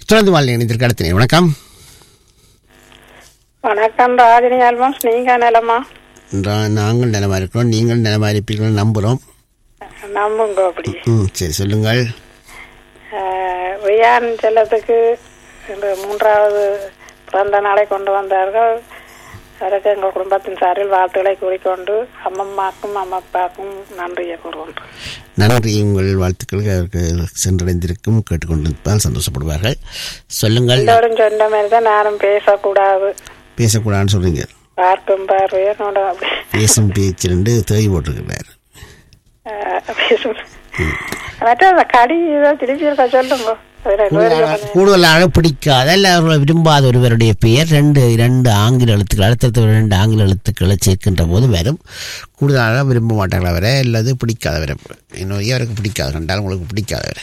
தொடர்ந்து வாழ் இணைந்திருக்க அடுத்த வணக்கம் வணக்கம் ராஜினி ஆல்பம்ஸ் நீங்க நிலமா நா- நாங்கள் நிலமா இருக்கிறோம் நீங்கள் நிலமா இருப்பீர்கள் நம்புகிறோம் நம்புங்க அப்படி ம் சரி சொல்லுங்கள் அஹ், வியான் செல்லத்துக்கு இந்த மூன்றாவது பிறந்த நாளை கொண்டு வந்தார்கள் அதற்கு எங்கள் குடும்பத்தின் சார்பில் வாழ்த்துக்களை கூறிக்கொண்டு அம்மம்மாக்கும் அம்மப்பாக்கும் நன்றியை கூறுகின்றோம் நன்றி உங்கள் வாழ்த்துக்கள் அவருக்கு சென்றடைந்திருக்கும் கேட்டுக்கொண்டிருப்பால் சந்தோஷப்படுவார்கள் சொல்லுங்கள் எல்லோரும் சொன்ன மாதிரி தான் நானும் பேசக்கூடாது பேசக்கூடாதுன்னு சொல்றீங்க பார்க்கும் பார்வையை என்னோட அப்படி பேசும் பேச்சு ரெண்டு தேய் போட்டிருக்கிறார் அஹ், பேசும் மற்ற அந்த கடி ஏதோ திருப்பி இருக்கா சொல்லுங்க அது ரெண்டு பேரும் கொஞ்சம் கூடுதலாக பிடிக்காத அல்ல அவர்கள் விரும்பாத ஒருவருடைய பெயர் ரெண்டு இரண்டு ஆங்கில எழுத்துக்கள் அடுத்தடுத்த ரெண்டு ஆங்கில எழுத்துக்களை சேர்க்கின்ற போது வரும் கூடுதலாக விரும்ப மாட்டாங்களா வர அல்லது பிடிக்காதவரை இன்னும் அவருக்கு பிடிக்காது கண்டாலும் உங்களுக்கு பிடிக்காதவரை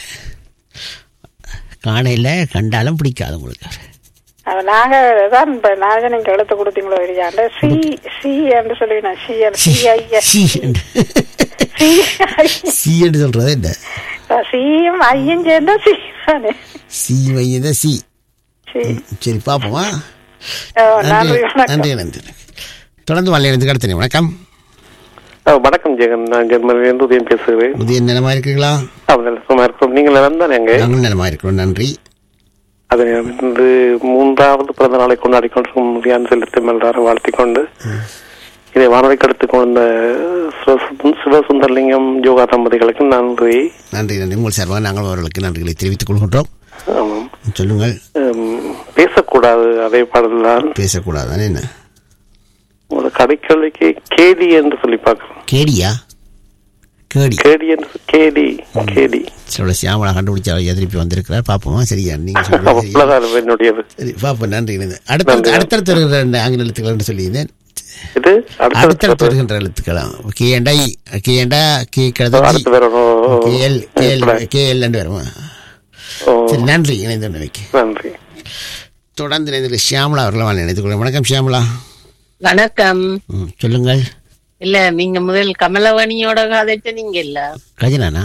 காணையில் கண்டாலும் பிடிக்காது உங்களுக்கு அவரை. அது நாங்க தான் இப்ப நாங்க நீங்க எழுத்து கொடுத்தீங்களோ இல்லையாண்டு சி சி என்று சொல்லி நான் சி சி ஐய சி என்று சி சி என்று சொல்றது என்ன சியும் ஐயும் சேர்ந்தா சி தானே சி மையத சி சி சரி பார்ப்போமா ஓ, நன்றி நன்றி வணக்கம் நன்றி நன்றி தொடர்ந்து வல்லையிலிருந்து கடத்தினேன் வணக்கம் ஆ, வணக்கம் ஜெகன் நான் ஜெர்மனிலிருந்து உதயம் பேசுகிறேன் உதய நிலமா இருக்கிறீங்களா அவர்கள் சும்மா இருக்கிறோம் நீங்கள் வந்தானே எங்க நாங்களும் நிலமா இருக்கிறோம் நன்றி அது வந்து மூன்றாவது பிறந்த நாளை கொண்டாடி கொண்டிருக்கும் ரியான் செலுத்தி எல்லாரும் வாழ்த்திக் கொண்டு இதை வானொலிக்கு எடுத்துக் கொண்ட சிவசுந்த- சிவசுந்தரலிங்கம் யோகா தம்பதிகளுக்கு நன்றி நன்றி நன்றி உங்கள் சார்பாக நாங்கள் அவர்களுக்கு நன்றிகளை தெரிவித்துக் கொள்கின்றோம் ஆமாம் சொல்லுங்கள் உம், பேசக்கூடாது அதே பாடல்தான் பேசக்கூடாதானே என்ன ஒரு கடைக்கல்விக்கு கேடி என்று சொல்லி பார்க்கிறோம் கேடியா கேடி கேடி என்று கேடி கேடி சில சியாமலா கண்டுபிடிச்ச அவர் திருப்பி வந்திருக்கிறார் பார்ப்போமா சரியா நீங்க சொல்றது சரியா? அவ்வளவுதான் என்னுடையது சரி பார்ப்போம் நன்றி நன்றி. அடுத்தடுத்து அடுத்தடுத்து வருகிற ரெண்டு ஆங்கில எழுத்துக்கள் சொல்லியிருந்தேன் இது அடுத்தடுத்து அடுத்தடுத்து வருகின்ற எழுத்துக்களா கேண்டா கேண்டா கே கழுதஞ்சி அடுத்து வரணும் கேஎல் கேஎல் கேஎல் என்று வருமா ஓ, சரி நன்றி இணைந்து நினைக்க நன்றி தொடர்ந்து இணைந்து ஷியாமலா அவர்களை நான் நினைத்துக் கொள்கிறேன் வணக்கம் ஷியாமலா வணக்கம் ம், சொல்லுங்கள் இல்ல நீங்க முதல் கமலவணியோட காதைச்ச நீங்க இல்ல கஜனானா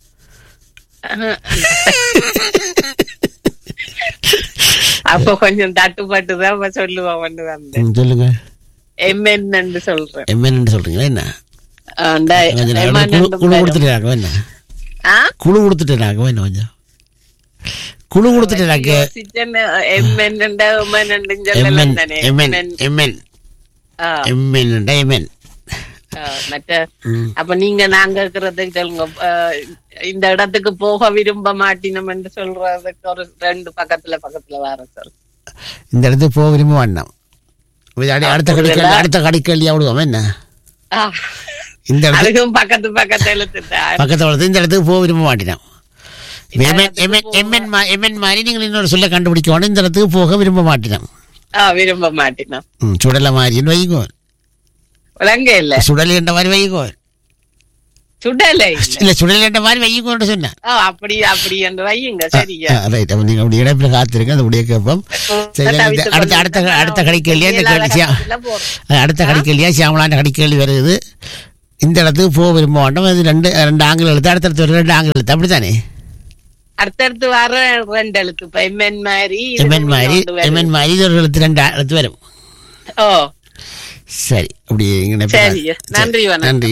அப்ப கொஞ்சம் தட்டுப்பாட்டு தான் அப்ப சொல்லுவோம் வந்தேன் ம், சொல்லுங்கள் எம்என்னு சொல்றேன் எம்என்னு சொல்றீங்களா என்ன ஆண்டா, கொஞ்சம் எமன் குழு ரெண்டும் குழு வரும். கொடுத்துட்டாங்க என்ன ஆ? குழு கொடுத்துட்டாங்க என்ன கொஞ்சம் குழு கொடுத்துட்டாங்க யோசிச்சேன்னு, எம்என் ரெண்டா, உமன் ரெண்டும் சொல்லலாம் எம்என் தானே. எம்என் எம்என். எம்என் ஆ, எம்என் எம்என் ஆ, மற்ற அப்ப நீங்க நாங்க இருக்கிறதுக்கு சொல்லுங்க ஆ, இந்த இடத்துக்கு போக விரும்ப மாட்டினோம் என்று சொல்றதுக்கு ஒரு ரெண்டு பக்கத்துல பக்கத்துல வர சொல் இந்த இடத்துக்கு போக விரும்ப வேண்டாம் இது அடி- அடுத்த கடிக்கல் அடுத்த கடிக்கல்லியா விடுவோம் என்ன ஆ, இந்த இடத்துக்கு அதுக்கும் பக்கத்து பக்கத்து எழுத்துட்டேன் பக்கத்தில் வளர்த்து இந்த இடத்துக்கு போக விரும்ப மாட்டினோம் எம்என் எம்என் எம்என் மா- எம்என் மாதிரி நீங்கள் இன்னொரு சொல்ல கண்டுபிடிக்கணும் இந்த இடத்துக்கு போக விரும்ப மாட்டினோம் ஆ, விரும்ப மாட்டினோம் ம், சுடலை மாதிரின்னு வைங்கோ விளங்க இல்ல சுடல் என்ற மாதிரி வைங்கோ சுடலை இல்ல. இல்ல சுடல் என்ற மாதிரி வைங்கோன்னு சொன்னேன் ஆ, அப்படி அப்படி என்று வையுங்க சரியா ரைட் அப்ப நீங்க அப்படி இடைப்பில காத்திருக்க அந்த உடைய கேட்போம் சரி இந்த அடுத்த அடுத்த அடுத்த கடிக்கல்லையா இந்த கேள்வி சியா- அது அடுத்த கடிக்கல்லையா சியாமலான கடிக்கேள்வி வருது இந்த இடத்துக்கு போக விரும்ப மாட்டோம் அது ரெண்டு ரெண்டு ஆங்கில எழுத்து அடுத்தடுத்து ஒரு ரெண்டு ஆங்கில எழுத்து அப்படித்தானே அடுத்தடுத்து வர ரெண்டு எழுத்து இப்ப எம்என் மாதிரி இது எம்என் மாதிரி கொண்டு வருது. எம்என் மாதிரி இது ஒரு எழுத்து ரெண்டு எழுத்து வரும் ஓ சரி அப்படி இங்க சரி, நன்றி, வணக்கம். நன்றி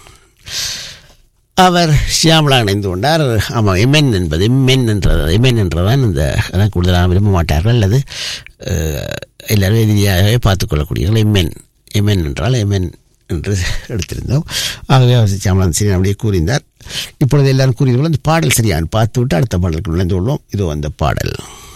அவர் ஷியாமலா இணைந்து கொண்டார் ஆமாம் எம்என் என்பது எம்என் என்றது எம்என் என்றதான் இந்த அதான் கூடுதலாக விரும்ப மாட்டார்கள் அல்லது அஹ், எல்லாரும் எதிரியாகவே பார்த்துக்கொள்ளக்கூடியவர்கள் எம்என் எம்என் என்றால் எம்என் என்று எடுத்திருந்தோம் ஆகவே அவர் ஷியாமலா சரி அப்படியே கூறினார் இப்பொழுது எல்லாரும் கூறியவர்கள் அந்த பாடல் சரியான்னு பார்த்து விட்டு அடுத்த பாடலுக்கு நுழைந்து கொள்வோம் இதோ அந்த பாடல்